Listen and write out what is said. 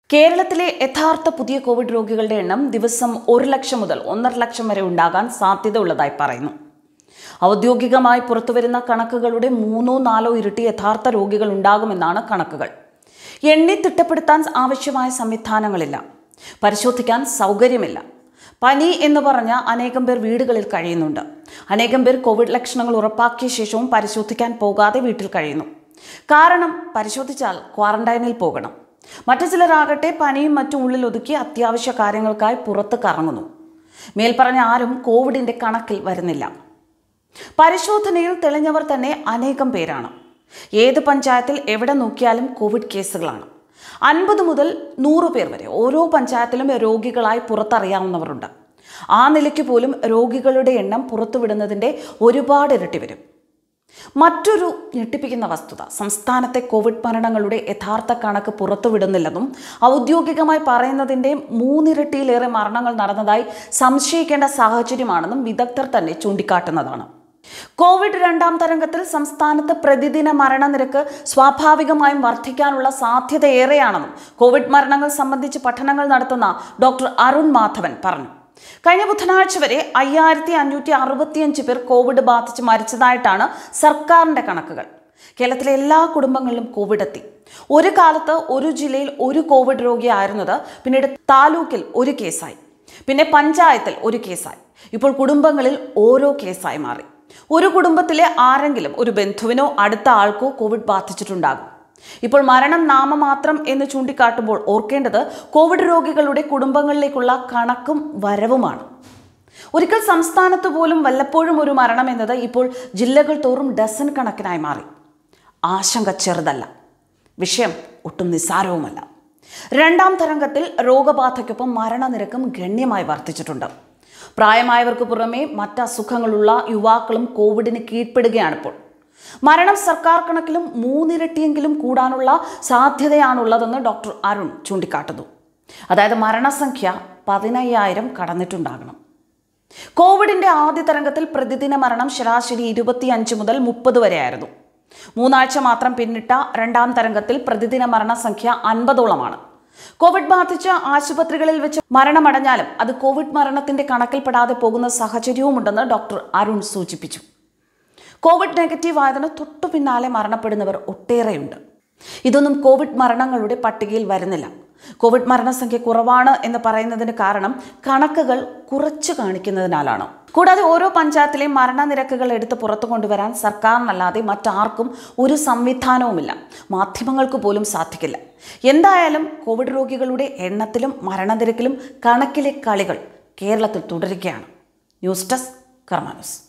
കേരളത്തിലെ യഥാർത്ഥ പുതിയ കോവിഡ് രോഗികളുടെ എണ്ണം ദിവസം ഒരു ലക്ഷം മുതൽ ഒന്നര ലക്ഷം വരെ ഉണ്ടാകാൻ സാധ്യതയുള്ളതായി പറയുന്നു ഔദ്യോഗികമായി പുറത്തുവരുന്ന കണക്കുകളുടെ മൂന്നോ നാലോ ഇരട്ടി യഥാർത്ഥ രോഗികൾ ഉണ്ടാകുമെന്നാണ് കണക്കുകൾ എണ്ണി തിട്ടപ്പെടുത്താൻ ആവശ്യമായ സംവിധാനങ്ങളില്ല പരിശോധിക്കാൻ സൗകര്യമില്ല പനി എന്ന് പറഞ്ഞ അനേകം പേർ വീടുകളിൽ കഴിയുന്നുണ്ട് അനേകം പേർ കോവിഡ് ലക്ഷണങ്ങൾ ഉറപ്പാക്കിയ ശേഷവും പരിശോധിക്കാൻ പോകാതെ വീട്ടിൽ കഴിയുന്നു കാരണം പരിശോധിച്ചാൽ ക്വാറന്റൈനിൽ പോകണം മറ്റു ചിലരാകട്ടെ പനിയും മറ്റും ഉള്ളിൽ ഒതുക്കി അത്യാവശ്യ കാര്യങ്ങൾക്കായി പുറത്ത് കറങ്ങുന്നു മേൽപ്പറഞ്ഞ ആരും കോവിഡിന്റെ കണക്കിൽ വരുന്നില്ല പരിശോധനയിൽ തെളിഞ്ഞവർ തന്നെ അനേകം പേരാണ് ഏത് പഞ്ചായത്തിൽ എവിടെ നോക്കിയാലും കോവിഡ് കേസുകളാണ് അൻപത് മുതൽ നൂറ് പേർ വരെ ഓരോ പഞ്ചായത്തിലും രോഗികളായി പുറത്തറിയാവുന്നവരുണ്ട് ആ നിലയ്ക്ക് പോലും രോഗികളുടെ എണ്ണം പുറത്തുവിടുന്നതിൻ്റെ ഒരുപാട് ഇരട്ടി വരും മറ്റൊരു ഞെട്ടിപ്പിക്കുന്ന വസ്തുത സംസ്ഥാനത്തെ കോവിഡ് മരണങ്ങളുടെ യഥാർത്ഥ കണക്ക് പുറത്തുവിടുന്നില്ലെന്നും ഔദ്യോഗികമായി പറയുന്നതിൻ്റെ മൂന്നിരട്ടിയിലേറെ മരണങ്ങൾ നടന്നതായി സംശയിക്കേണ്ട സാഹചര്യമാണെന്നും വിദഗ്ധർ തന്നെ ചൂണ്ടിക്കാട്ടുന്നതാണ് കോവിഡ് രണ്ടാം തരംഗത്തിൽ സംസ്ഥാനത്ത് പ്രതിദിന മരണനിരക്ക് സ്വാഭാവികമായും വർദ്ധിക്കാനുള്ള സാധ്യത ഏറെയാണെന്നും കോവിഡ് മരണങ്ങൾ സംബന്ധിച്ച് പഠനങ്ങൾ നടത്തുന്ന ഡോക്ടർ അരുൺ മാധവൻ പറഞ്ഞു കഴിഞ്ഞ ബുധനാഴ്ച വരെ അയ്യായിരത്തി അഞ്ഞൂറ്റി അറുപത്തിയഞ്ച് പേർ കോവിഡ് ബാധിച്ച് മരിച്ചതായിട്ടാണ് സർക്കാരിന്റെ കണക്കുകൾ കേരളത്തിലെ എല്ലാ കുടുംബങ്ങളിലും കോവിഡ് എത്തി ഒരു കാലത്ത് ഒരു ജില്ലയിൽ ഒരു കോവിഡ് രോഗിയായിരുന്നത് പിന്നീട് താലൂക്കിൽ ഒരു കേസായി പിന്നെ പഞ്ചായത്തിൽ ഒരു കേസായി ഇപ്പോൾ കുടുംബങ്ങളിൽ ഓരോ കേസായി മാറി ഒരു കുടുംബത്തിലെ ആരെങ്കിലും ഒരു ബന്ധുവിനോ അടുത്ത ആൾക്കോ കോവിഡ് ബാധിച്ചിട്ടുണ്ടാകും ഇപ്പോൾ മരണം നാമമാത്രം എന്ന് ചൂണ്ടിക്കാട്ടുമ്പോൾ ഓർക്കേണ്ടത് കോവിഡ് രോഗികളുടെ കുടുംബങ്ങളിലേക്കുള്ള കണക്കും വരവുമാണ് ഒരിക്കൽ സംസ്ഥാനത്ത് പോലും വല്ലപ്പോഴും ഒരു മരണം എന്നത് ഇപ്പോൾ ജില്ലകൾ തോറും ഡസൻ കണക്കിനായി മാറി ആശങ്ക ചെറുതല്ല വിഷയം ഒട്ടും നിസ്സാരവുമല്ല രണ്ടാം തരംഗത്തിൽ രോഗബാധയ്ക്കൊപ്പം മരണനിരക്കും ഗണ്യമായി വർദ്ധിച്ചിട്ടുണ്ട് പ്രായമായവർക്ക് പുറമെ മറ്റ് അസുഖങ്ങളുള്ള യുവാക്കളും കോവിഡിന് കീഴ്പ്പെടുകയാണിപ്പോൾ മരണം സർക്കാർ കണക്കിലും മൂന്നിരട്ടിയെങ്കിലും കൂടാനുള്ള സാധ്യതയാണുള്ളതെന്ന് ഡോക്ടർ അരുൺ ചൂണ്ടിക്കാട്ടുന്നു അതായത് മരണസംഖ്യ പതിനയ്യായിരം കടന്നിട്ടുണ്ടാകണം കോവിഡിന്റെ ആദ്യ തരംഗത്തിൽ പ്രതിദിന മരണം ശരാശരി ഇരുപത്തിയഞ്ച് മുതൽ മുപ്പത് വരെയായിരുന്നു മൂന്നാഴ്ച മാത്രം പിന്നിട്ട രണ്ടാം തരംഗത്തിൽ പ്രതിദിന മരണസംഖ്യ അൻപതോളമാണ് കോവിഡ് ബാധിച്ച ആശുപത്രികളിൽ വെച്ച് മരണമടഞ്ഞാലും അത് കോവിഡ് മരണത്തിന്റെ കണക്കിൽപ്പെടാതെ പോകുന്ന സാഹചര്യവുമുണ്ടെന്ന് ഡോക്ടർ അരുൺ സൂചിപ്പിച്ചു കോവിഡ് നെഗറ്റീവ് ആയതിന് തൊട്ടു പിന്നാലെ മരണപ്പെടുന്നവർ ഒട്ടേറെയുണ്ട് ഇതൊന്നും കോവിഡ് മരണങ്ങളുടെ പട്ടികയിൽ വരുന്നില്ല കോവിഡ് മരണസംഖ്യ കുറവാണ് എന്ന് പറയുന്നതിന് കാരണം കണക്കുകൾ കുറച്ച് കാണിക്കുന്നതിനാലാണ് കൂടാതെ ഓരോ പഞ്ചായത്തിലെയും മരണനിരക്കുകൾ എടുത്ത് പുറത്തു കൊണ്ടുവരാൻ സർക്കാരിനല്ലാതെ മറ്റാർക്കും ഒരു സംവിധാനവുമില്ല മാധ്യമങ്ങൾക്ക് പോലും സാധിക്കില്ല എന്തായാലും കോവിഡ് രോഗികളുടെ എണ്ണത്തിലും മരണനിരക്കിലും കണക്കിലെ കളികൾ കേരളത്തിൽ തുടരുകയാണ് ന്യൂസ് ഡെസ്ക് കർമാനൂസ്